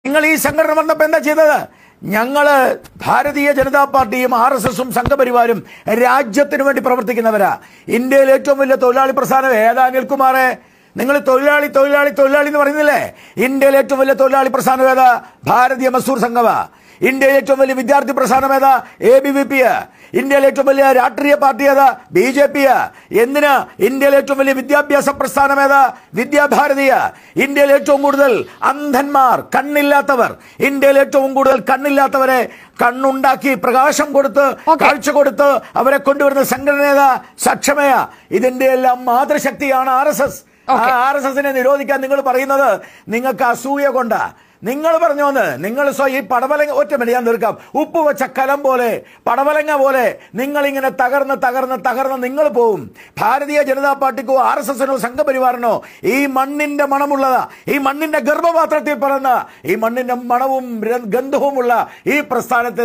നിങ്ങൾ ഈ സംഘടന വന്നപ്പോ എന്താ ചെയ്തത് ഞങ്ങള് ഭാരതീയ ജനതാ പാർട്ടിയും ആർ എസ് എസും സംഘപരിവാരും രാജ്യത്തിന് വേണ്ടി പ്രവർത്തിക്കുന്നവരാ ഇന്ത്യയിലെ ഏറ്റവും വലിയ തൊഴിലാളി പ്രസ്ഥാനം ഏതാ അനിൽകുമാറെ നിങ്ങൾ തൊഴിലാളി തൊഴിലാളി തൊഴിലാളി എന്ന് പറയുന്നില്ലേ ഇന്ത്യയിലെ ഏറ്റവും വലിയ തൊഴിലാളി പ്രസ്ഥാനം ഏതാ ഭാരതീയ മസൂർ സംഘമാ ഇന്ത്യയിലെ ഏറ്റവും വലിയ വിദ്യാർത്ഥി പ്രസ്ഥാനം ഏതാ എ ബി വി പി ഇന്ത്യയിലെ ഏറ്റവും വലിയ രാഷ്ട്രീയ പാർട്ടി ഏതാ ബി ജെ പി എന്തിന് ഇന്ത്യയിലെ ഏറ്റവും വലിയ വിദ്യാഭ്യാസ പ്രസ്ഥാനം ഏതാ വിദ്യാഭാരതീയ ഇന്ത്യയിൽ ഏറ്റവും കൂടുതൽ അന്ധന്മാർ കണ്ണില്ലാത്തവർ ഇന്ത്യയിൽ ഏറ്റവും കൂടുതൽ കണ്ണില്ലാത്തവരെ കണ്ണുണ്ടാക്കി പ്രകാശം കൊടുത്ത് Okay. കാഴ്ച കൊടുത്ത് അവരെ കൊണ്ടുവരുന്ന സംഘടന ഏതാ സക്ഷമയ ഇതിന്റെ എല്ലാം മാതൃശക്തിയാണ് R S S Okay. R S എസിനെ നിരോധിക്കാൻ നിങ്ങൾ പറയുന്നത് നിങ്ങൾക്ക് അസൂയ കൊണ്ടാ നിങ്ങൾ പറഞ്ഞോന്ന് നിങ്ങൾ സ്വ- ഈ പടവലങ്ങ ഒറ്റ മിനിറ്റ് ഞാൻ തീർക്കാം ഉപ്പ് വെച്ച കലം പോലെ പടവലങ്ങ പോലെ നിങ്ങൾ ഇങ്ങനെ തകർന്ന് തകർന്ന് തകർന്ന് നിങ്ങൾ പോവും ഭാരതീയ ജനതാ പാർട്ടിക്കോ ആർ എസ് എസിനോ സംഘപരിവാറിനോ ഈ മണ്ണിന്റെ മണമുള്ളതാ ഈ മണ്ണിന്റെ ഗർഭപാത്രത്തിൽ പറഞ്ഞ ഈ മണ്ണിന്റെ മണവും ര- ഗന്ധവുമുള്ള ഈ പ്രസ്ഥാനത്തെ